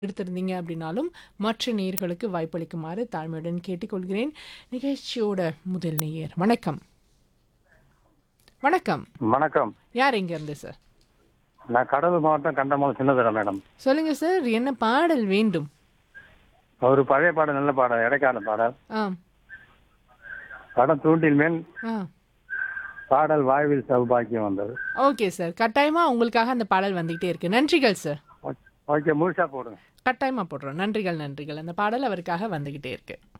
எடுத்திருந்தீங்க அப்படின்னாலும் மற்ற நேயர்களுக்கு வாய்ப்பளிக்குமாறு தாழ்மையுடன் கேட்டுக்கொள்கிறேன் நிகழ்ச்சியோட முதல் நேயர் வணக்கம் வணக்கம் வணக்கம் யார் எங்க இருந்து சார் நான் கடலூர் மாவட்டம் கண்டமால் சின்னதுரை மேடம் சொல்லுங்க சார் என்ன பாடல் வேண்டும் ஒரு பழைய பாடல் நல்ல பாடல் இடைக்கால பாடல் ஆ படம் தூண்டில் மேல் ஆ பாடல் வாய்வில் சௌபாக்கியம் வந்தது ஓகே சார் கட்டாயமா உங்களுக்காக அந்த பாடல் வந்துகிட்டே இருக்கு நன்றிகள் சார் ஓகே முழுசா போடுங்க கட்டாயமா போடுறோம் நன்றிகள் நன்றிகள் அந்த பாடல் அவருக்காக வந்துகிட்டே இருக்கு